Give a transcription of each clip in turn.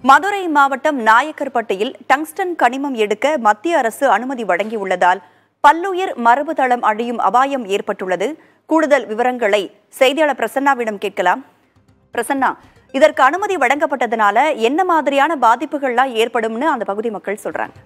மதுரை மாவட்டம் நாயக்கர்பட்டியில் டங்ஸ்டன் கனிமம் எடுக்க மத்திய அரசு அனுமதி வழங்கியுள்ளதால் பல்லுயிர் மரபுதளம் அழியும் அபாயம் ஏற்பட்டுள்ளது கூடுதல் விவரங்களை செய்தியாளர் பிரசன்னாவிடம் கேட்கலாம் பிரசன்னா இதற்கு அனுமதி வழங்கப்பட்டதனால என்ன மாதிரியான பாதிப்புகள்லாம் ஏற்படும்னு அந்த பகுதி மக்கள் சொல்றாங்க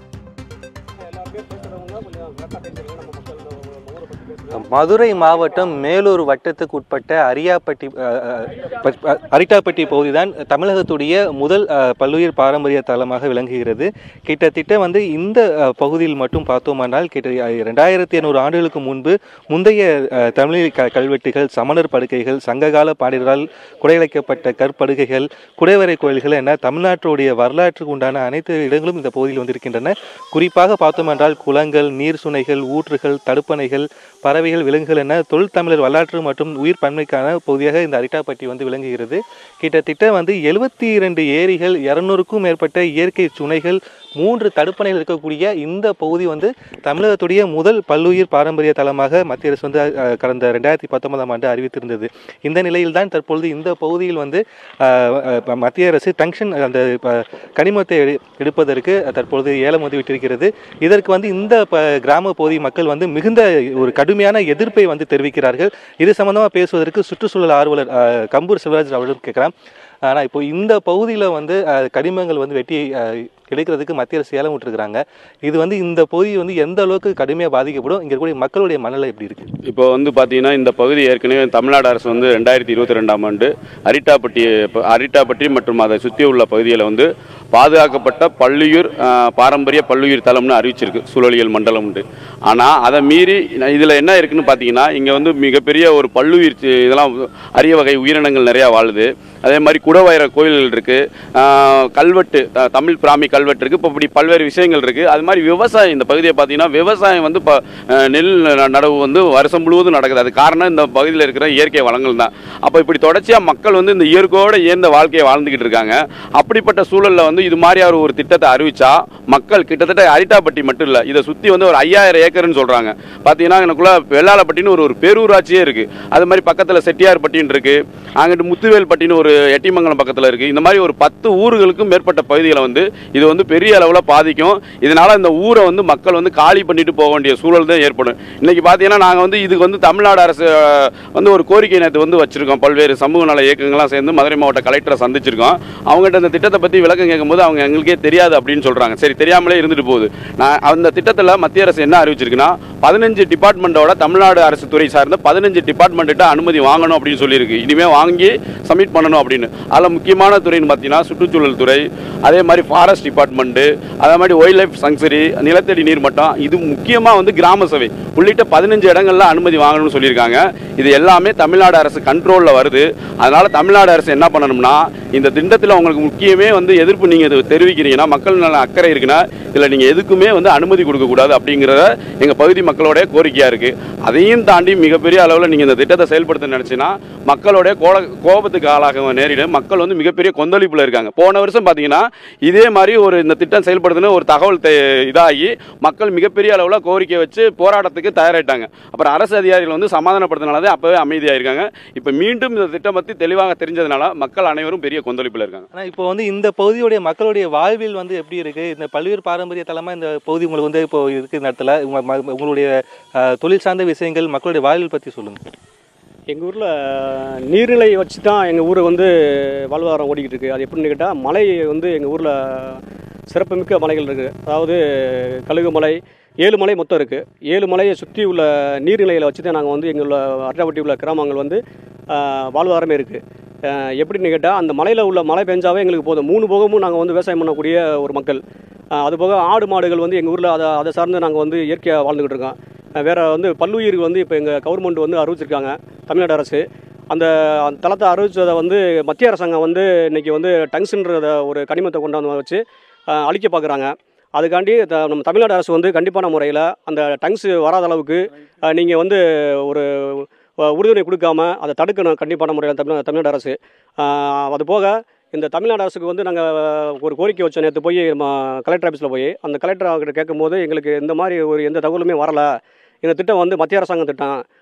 மதுரை மாவட்டம் மேலூர் வட்டத்துக்கு உட்பட்ட அரியாப்பட்டி அஹ், அஹ், ப- ப- அரிட்டாப்பட்டி பகுதி தான் தமிழகத்துடைய முதல் அஹ், பல்லுயிர் பாரம்பரிய தலமாக விளங்குகிறது கிட்டத்தட்ட வந்து இந்த அஹ், பகுதியில் மட்டும் பார்த்தோமானால் கிட்ட ரெண்டாயிரத்தி ஐநூறு ஆண்டுகளுக்கு முன்பு முந்தைய அஹ், தமிழ் க கல்வெட்டுகள் சமணர் படுக்கைகள் சங்ககால பாடியர்களால் குடையழைக்கப்பட்ட கற்படுகைகள் குடைவரை கோயில்கள் என தமிழ்நாட்டுடைய வரலாற்றுக்கு உண்டான அனைத்து இடங்களும் இந்த பகுதியில் வந்திருக்கின்றன குறிப்பாக பார்த்தோம் என்றால் குளங்கள் நீர் சுனைகள் ஊற்றுகள் தடுப்பணைகள் பறவைகள் விலங்குகள் என தொழில் வரலாற்று மற்றும் உயிர் பன்மைக்கான பகுதியாக இந்த அரிட்டாப்பட்டி வந்து விளங்குகிறது கிட்டத்தட்ட வந்து எழுபத்தி இரண்டு ஏரிகள் இரநூறுக்கும் மேற்பட்ட இயற்கை சுனைகள் மூன்று தடுப்பணைகள் இருக்கக்கூடிய இந்த பகுதி வந்து தமிழகத்துடைய முதல் பல்லுயிர் பாரம்பரிய தலமாக மத்திய அரசு வந்து அஹ், கடந்த ரெண்டாயிரத்தி பத்தொன்பதாம் ஆண்டு அறிவித்திருந்தது இந்த நிலையில்தான் தற்பொழுது இந்த பகுதியில் வந்து அஹ், அஹ், மத்திய அரசு டங்ஷன் அந்த ப- கனிமத்தை எடு- எடுப்பதற்கு தற்பொழுது ஏலம் வந்து விட்டிருக்கிறது இதற்கு வந்து இந்த ப- கிராம பகுதி மக்கள் வந்து மிகுந்த ஒரு கடுமையான எதிர்ப்பை வந்து தெரிவிக்கிறார்கள் இது சம்பந்தமாக பேசுவதற்கு சுற்றுச்சூழல் ஆர்வலர் அஹ், கம்பூர் சிவராஜ் அவர்களும் கேட்கலாம் ஆனால் இப்போ இந்த பகுதியில் வந்து அஹ், கனிமங்கள் வந்து வெட்டி அஹ், எடுக்கிறதுக்கு மத்திய அரசு ஏலம் விட்டுருக்காங்க இது வந்து இந்த பகுதி வந்து எந்த அளவுக்கு கடுமையாக பாதிக்கப்படும் இங்கே இருக்கக்கூடிய மக்களுடைய மனநிலை எப்படி இருக்கு இப்போ வந்து பார்த்தீங்கன்னா இந்த பகுதி ஏற்கனவே தமிழ்நாடு அரசு வந்து ரெண்டாயிரத்தி இருபத்தி ரெண்டாம் ஆண்டு அரிட்டாப்பட்டி ப- அரிட்டாப்பட்டி மற்றும் அதை சுற்றி உள்ள பகுதியில் வந்து பாதுகாக்கப்பட்ட பல்லுயிர் ஆஹ், பாரம்பரிய பல்லுயிர் தலம்னு அறிவிச்சிருக்கு சூழலியல் மண்டலம் உண்டு ஆனால் அதை மீறி இதில் என்ன இருக்குன்னு பார்த்தீங்கன்னா இங்கே வந்து மிகப்பெரிய ஒரு பல்லுயிர் சி- இதெல்லாம் அரிய வகை உயிரினங்கள் நிறையா வாழுது அதே மாதிரி குடவயிற கோயில்கள் இருக்குது கல்வெட்டு த- தமிழ் பிராமி கல்வெட்டு இருக்குது இப்போ இப்படி பல்வேறு விஷயங்கள் இருக்குது அது மாதிரி விவசாயம் இந்த பகுதியை பார்த்தீங்கன்னா விவசாயம் வந்து இப்போ நெல் ந- நடவு வந்து வருஷம் முழுவதும் நடக்குது அது காரணம் இந்த பகுதியில் இருக்கிற இயற்கை வளங்கள் தான் அப்போ இப்படி தொடர்ச்சியாக மக்கள் வந்து இந்த இயற்கையோடு இயந்த வாழ்க்கையை வாழ்ந்துக்கிட்டு இருக்காங்க அப்படிப்பட்ட சூழலில் வந்து இது மாதிரி ஒரு ஒரு திட்டத்தை அறிவிச்சா மக்கள் கிட்டத்தட்ட அரிட்டாப்பட்டி மட்டும் இல்லை இதை சுற்றி வந்து ஒரு ஐயாயிரம் ஏக்கர்னு சொல்கிறாங்க பார்த்தீங்கன்னா எனக்குள்ள வெள்ளாளப்பட்டின்னு ஒரு ஒரு பேரூராட்சியே இருக்குது அது மாதிரி பக்கத்தில் செட்டியார்பட்டின்னு இருக்குது அங்கிட்டு முத்துவேல்பட்டின்னு ஒரு எட்டிமங்கலம் பக்கத்தில் இருக்குது இந்த மாதிரி ஒரு பத்து ஊர்களுக்கும் மேற்பட்ட பகுதிகளை வந்து இது வந்து பெரிய அளவில் பாதிக்கும் இதனால் இந்த ஊரை வந்து மக்கள் வந்து காலி பண்ணிட்டு போக வேண்டிய சூழல் தான் ஏற்படும் இன்றைக்கி பார்த்தீங்கன்னா நாங்கள் வந்து இதுக்கு வந்து தமிழ்நாடு அரசு அஹ், வந்து ஒரு கோரிக்கை நேற்று வந்து வச்சுருக்கோம் பல்வேறு சமூக நல இயக்கங்கள்லாம் சேர்ந்து மதுரை மாவட்ட கலெக்டரை சந்திச்சிருக்கோம் அவங்ககிட்ட இந்த திட்டத்தை பற்றி விளக்கம் கேட்கும்போது அவங்க எங்களுக்கே தெரியாது அப்படின்னு சொல்கிறாங்க சரி தெரியாமலே இருந்துட்டு போகுது நான் அந்த திட்டத்தில் மத்திய அரசு என்ன அறிவிச்சிருக்குன்னா பதினஞ்சு டிபார்ட்மெண்ட்டோட தமிழ்நாடு அரசு துறை சார்ந்த பதினஞ்சு டிபார்ட்மெண்ட்டு அனுமதி வாங்கணும் அப்படின்னு சொல்லியிருக்கு இனிமேல் வாங்கி சப்மிட் பண்ணணும் அப்படின்னு அதில் முக்கியமான துறைன்னு பார்த்தீங்கன்னா சுற்றுச்சூழல் துறை அதே மாதிரி ஃபாரஸ்ட் டிபார்ட்மெண்ட்டு அதே மாதிரி ஒயில்ட் லைஃப் சங்சரி நிலத்தடி நீர்மட்டம் இது முக்கியமாக வந்து கிராம சபை உள்ளிட்ட பதினஞ்சு இடங்கள்ல அனுமதி வாங்கணும்னு சொல்லியிருக்காங்க இது எல்லாமே தமிழ்நாடு அரசு கண்ட்ரோலில் வருது அதனால தமிழ்நாடு அரசு என்ன பண்ணணும்னா இந்த திட்டத்தில் உங்களுக்கு முக்கியமே வந்து எதிர்ப்பு நீங்கள் இது தெரிவிக்கிறீங்கன்னா மக்கள் நல அக்கறை இருக்குன்னா இதில் நீங்கள் எதுக்குமே வந்து அனுமதி கொடுக்கக்கூடாது அப்படிங்கிறத எங்கள் பகுதி மக்களோட கோரிக்கையாக இருக்குது அதையும் தாண்டி மிகப்பெரிய அளவில் நீங்கள் இந்த திட்டத்தை செயல்படுத்த நினச்சின்னா மக்களுடைய கோல கோபத்துக்கு ஆளாக நேரிடும் மக்கள் வந்து மிகப்பெரிய கொந்தளிப்பில் இருக்காங்க போன வருஷம் பார்த்தீங்கன்னா இதே மாதிரி ஒரு இந்த திட்டம் செயல்படுதுன்னு ஒரு தகவல் தெ- இதாகி மக்கள் மிகப்பெரிய அளவில் கோரிக்கை வச்சு போராட்டத்துக்கு தயாராயிட்டாங்க அப்புறம் அரசு அதிகாரிகள் வந்து சமாதானப்படுத்தினால தான் அப்போவே அமைதியாயிருக்காங்க இப்போ மீண்டும் இந்த திட்டம் பற்றி தெளிவாக தெரிஞ்சதுனால மக்கள் அனைவரும் பெரிய கொந்தளிப்பில் இருக்காங்க ஆனால் இப்போ வந்து இந்த பகுதியுடைய மக்களுடைய வாழ்வில் வந்து எப்படி இருக்கு இந்த பல்வேறு பாரம்பரிய தலமா இந்த பகுதி உங்களுக்கு வந்து இப்போ இருக்கு இந்த இடத்துல உங்க- ம- உங்களுடைய அஹ், தொழில் சார்ந்த விஷயங்கள் மக்களுடைய வாழ்வில் பற்றி சொல்லுங்க எங்கள் ஊரில் நீர்நிலை வச்சு தான் எங்கள் ஊரை வந்து வாழ்வாதாரம் ஓடிக்கிட்டு இருக்குது அது எப்படின்னு கேட்டால் மலை வந்து எங்கள் ஊரில் சிறப்புமிக்க மலைகள் இருக்குது அதாவது கழுகு மலை ஏழு மலை மொத்தம் இருக்குது ஏழு மலையை சுற்றி உள்ள நீர்நிலைகளை வச்சு தான் நாங்கள் வந்து எங்கள் அட்டாப்பட்டி உள்ள கிராமங்கள் வந்து ஆஹ், வாழ்வாதாரமே இருக்குது எப்படின்னு கேட்டால் அந்த மலையில் உள்ள மழை பெஞ்சாவே எங்களுக்கு போதும் மூணு போகமும் நாங்கள் வந்து விவசாயம் பண்ணக்கூடிய ஒரு மக்கள் ஆஹ், அதுபோக ஆடு மாடுகள் வந்து எங்கள் ஊரில் அதை அதை சார்ந்து நாங்கள் வந்து இயற்கையாக வாழ்ந்துக்கிட்டு இருக்கோம் அஹ் வேற வந்து பல்லுயிருக்கு வந்து இப்போ எங்கள் கவர்மெண்ட் வந்து அறிவிச்சிருக்காங்க தமிழ்நாடு அரசு அந்த அந்த தளத்தை அறிவிச்சதை வந்து மத்திய அரசாங்கம் வந்து இன்னைக்கு வந்து டங்ஸ்ன்றத ஒரு கனிமத்தை கொண்டாந்து வச்சு அஹ், அழிக்க பார்க்குறாங்க அதுக்காண்டி த- நம்ம தமிழ்நாடு அரசு வந்து கண்டிப்பான முறையில் அந்த டங்ஸ் வராத அளவுக்கு நீங்கள் வந்து ஒரு அஹ், உறுதுணை கொடுக்காம அதை தடுக்கணும் கண்டிப்பான முறையில் தமிழ் தமிழ்நாடு அரசு அஹ், அது போக இந்த தமிழ்நாடு அரசுக்கு வந்து நாங்கள் ஒரு கோரிக்கை வச்சோம் நேற்று போய் நம்ம கலெக்டர் ஆஃபீஸில் போய் அந்த கலெக்டர் அவர்கிட்ட கேட்கும்போது எங்களுக்கு இந்த மாதிரி ஒரு எந்த தகவலுமே வரலை இந்த திட்டம் வந்து மத்திய அரசாங்கம் திட்டம்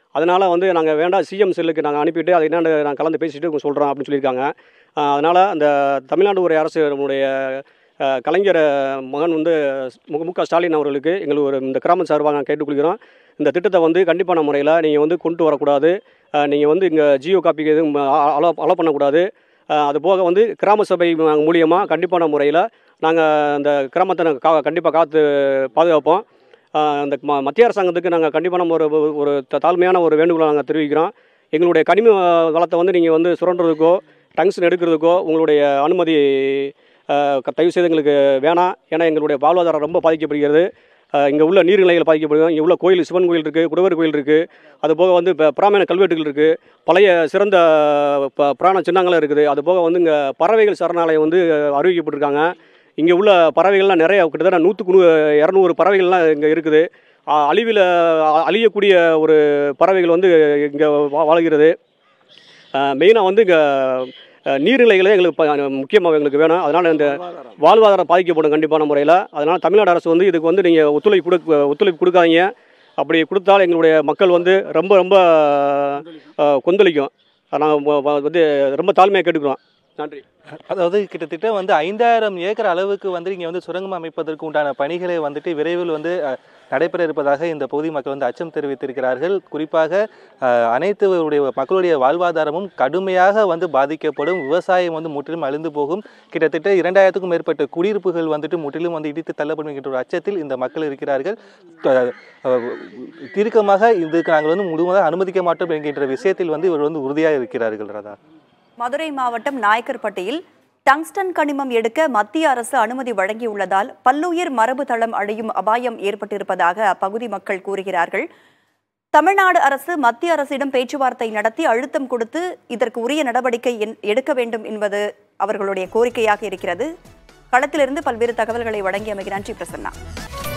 அதனால் வந்து நாங்கள் வேண்டாம் சிஎம் செல்லுக்கு நாங்கள் அனுப்பிட்டு அது என்னென்னு நாங்கள் கலந்து பேசிட்டு சொல்கிறோம் அப்படின்னு சொல்லியிருக்காங்க அதனால் அந்த தமிழ்நாடு ஒரு அரசு நம்முடைய அஹ், கலைஞர் மகன் வந்து மு மு க ஸ்டாலின் அவர்களுக்கு எங்களுக்கு ஒரு இந்த கிராம சார்பாக நான் கேட்டுக்கொள்கிறோம் இந்த திட்டத்தை வந்து கண்டிப்பான முறையில் நீங்கள் வந்து கொண்டு வரக்கூடாது நீங்கள் வந்து இங்கே ஜியோ காப்பிக்கு எதுவும் அலோ அலோ பண்ணக்கூடாது அஹ், அது போக வந்து கிராம சபை மூலியமாக கண்டிப்பான முறையில் நாங்கள் அந்த கிராமத்தை நாங்கள் கா கண்டிப்பாக காத்து பாதுகாப்போம் அஹ், அந்த ம மத்திய அரசாங்கத்துக்கு நாங்கள் கண்டிப்பான ஒரு ஒரு- ஒரு த- தாழ்மையான ஒரு வேண்டுகோளை நாங்கள் தெரிவிக்கிறோம் எங்களுடைய கனிம வளத்தை வந்து நீங்கள் வந்து சுரண்டுறதுக்கோ டங்ஷன் எடுக்கிறதுக்கோ உங்களுடைய அனுமதி அஹ், க- தயவு செய்து எங்களுக்கு வேணாம் ஏன்னா எங்களுடைய வாழ்வாதாரம் ரொம்ப பாதிக்கப்படுகிறது இங்கே உள்ள நீர்நிலைகள் பாதிக்கப்படுகிறது இங்கே உள்ள கோயில் சிவன் கோயில் இருக்குது குடவர் கோயில் இருக்குது அது போக வந்து இப்போ பிராமண கல்வெட்டுகள் இருக்குது பழைய சிறந்த ப- புராண சின்னங்களும் இருக்குது அது போக வந்து இங்கே பறவைகள் சரணாலயம் வந்து அறிவிக்கப்பட்டிருக்காங்க இங்கே உள்ள பறவைகள்லாம் நிறைய கிட்டத்தட்ட நூற்றுக்கு நூ இரநூறு பறவைகள்லாம் இங்கே இருக்குது அ- அழிவில் அ- அழியக்கூடிய ஒரு பறவைகள் வந்து இங்கே வாழ்கிறது மெயினாக வந்து இங்கே நீர்நிலைகளே எங்களுக்கு ப- முக்கியமாக எங்களுக்கு வேணும் அதனால் இந்த வாழ்வாதாரம் பாதிக்கப்படும் கண்டிப்பான முறையில் அதனால் தமிழ்நாடு அரசு வந்து இதுக்கு வந்து நீங்கள் ஒத்துழைப்பு கொடுக்க ஒத்துழைப்பு கொடுக்காதீங்க அப்படி கொடுத்தால் எங்களுடைய மக்கள் வந்து ரொம்ப ரொம்ப அஹ், கொந்தளிக்கும் நாங்கள் வந்து ரொம்ப தாழ்மையாக கேட்டுக்கிறோம் நன்றி அதாவது கிட்டத்தட்ட வந்து ஐந்தாயிரம் ஏக்கர் அளவுக்கு வந்து இங்கே வந்து சுரங்கம் அமைப்பதற்கு உண்டான பணிகளை வந்துட்டு விரைவில் வந்து அஹ், நடைபெற இருப்பதாக இந்த பகுதி மக்கள் வந்து அச்சம் தெரிவித்திருக்கிறார்கள் குறிப்பாக அஹ், அனைத்துடைய மக்களுடைய வாழ்வாதாரமும் கடுமையாக வந்து பாதிக்கப்படும் விவசாயம் வந்து முற்றிலும் அழிந்து போகும் கிட்டத்தட்ட இரண்டாயிரத்துக்கும் மேற்பட்ட குடியிருப்புகள் வந்துட்டு முற்றிலும் வந்து இடித்து தள்ளப்படும் என்கின்ற ஒரு அச்சத்தில் இந்த மக்கள் இருக்கிறார்கள் அஹ், அஹ், தீர்க்கமாக இதுக்கு நாங்கள் வந்து முழுவதாக அனுமதிக்க மாட்டோம் என்கின்ற விஷயத்தில் வந்து இவர் வந்து உறுதியாக இருக்கிறார்கள் ராதா மதுரை மாவட்டம் நாயக்கர்பட்டியில் டங்ஸ்டன் கனிமம் எடுக்க மத்திய அரசு அனுமதி வழங்கியுள்ளதால் பல்லுயிர் மரபு தளம் அடையும் அபாயம் ஏற்பட்டிருப்பதாக அப்பகுதி மக்கள் கூறுகிறார்கள் தமிழ்நாடு அரசு மத்திய அரசிடம் பேச்சுவார்த்தை நடத்தி அழுத்தம் கொடுத்து இதற்கு உரிய நடவடிக்கை என்- எடுக்க வேண்டும் என்பது அவர்களுடைய கோரிக்கையாக இருக்கிறது களத்திலிருந்து பல்வேறு தகவல்களை வழங்கியமைக்கு நன்றி பிரசன்னா